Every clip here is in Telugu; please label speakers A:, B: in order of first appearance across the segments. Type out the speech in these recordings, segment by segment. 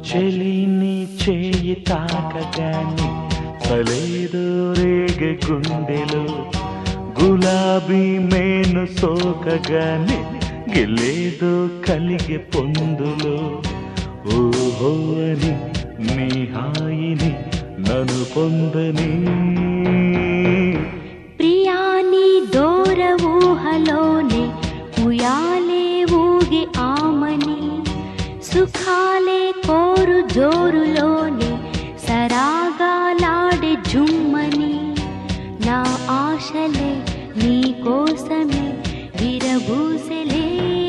A: చెలిని చేయి తాకగాని చలేదో రేగె గుండెలో గులాబీ మేను సోకగాని గెలేదో కలిగే పొందులో ఓహో అని నీ హాయిని నన్ను పొందని
B: ప్రియాని దూర ఊహలోనే ఉయాలే ఊగి ఆమని సుఖాలే కోరు జోరులోనే సరాగాలాడే జుమ్మని నా ఆశలే నీ కోసమే విరబూసలే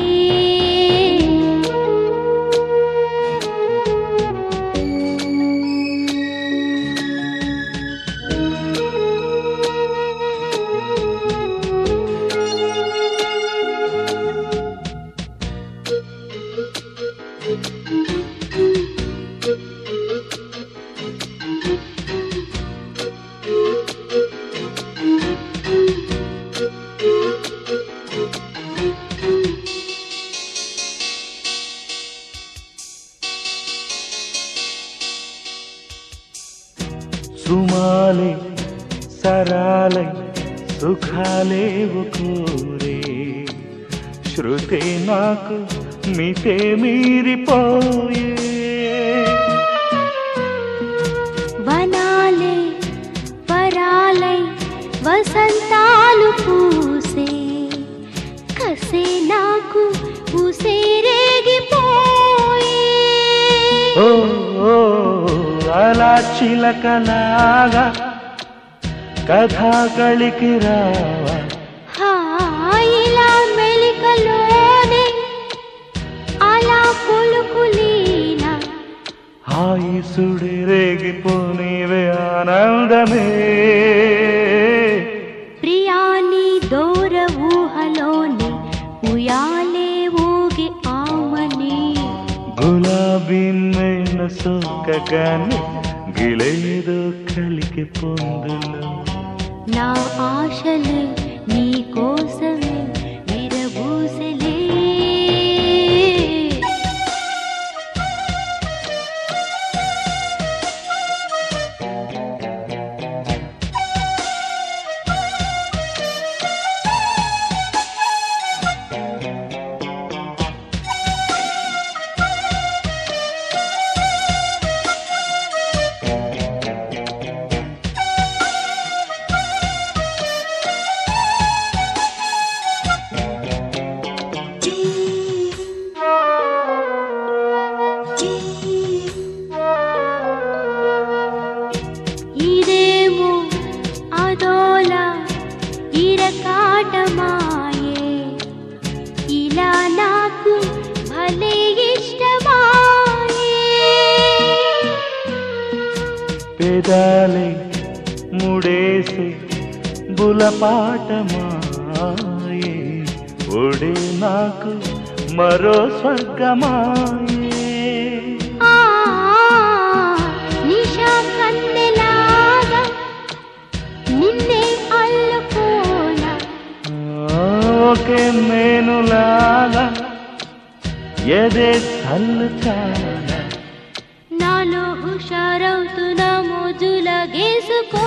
A: సుమాలే సరాలై సుఖాలేవు కోరే శృతే నాకు మితే మీరిపోయే
B: వనాలే వరాలై వసంతాలు పూసే కసే నాకు ఉసేరేగిపోయే
A: ఓ ఓ, అలా చిలకలాగా కథాకళికి రావా
B: హాయిలా మెలికలోనే అలా కొలుకులీనా
A: ఆయుసుడి రేగిపోనివే ఆనందమే
B: ప్రియాని దూర ఊహలోనే ఉయాలే ఊగి ఆమని
A: గులాబీ మైన సోకగాని గిలేదో కలికి పొందులు
B: నా ఆశలే నీ కోసమే విరబూసలే ఇదేమో అదోలా ఇరకాటమాయే ఇలా నాకు భలే ఇష్టమాయే
A: పెదాలే ముడేసి బులపాటమాయే ఒడే నాకు మరో స్వర్గమాయే
B: ఆ నిషా కన్నెలాగా నిన్నే అల్లుకోనా
A: ఓకే మేనులాగా ఎదే చల్లు చాలా
B: నాలో హుషారవుతున్న మోజుల గేసుకో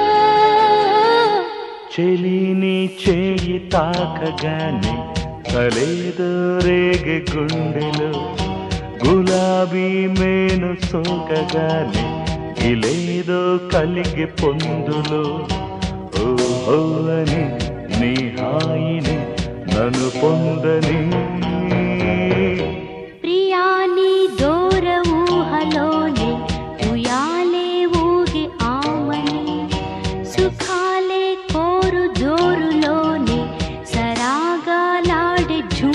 A: చెలిని చేయి తాకగానే కలేదో రేగె గుండెలో గులాబీ మేను సోకగానే ఇలేదో కలిగి పొందులో ఓహో అని నీ హాయిని నన్ను పొందని
B: ప్రియాని దూర ఊహలోనే ఉయాలే ఊగి ఆమని సుఖాలే కోరు జోరులోనే సరాగాలాడే ఝుమ్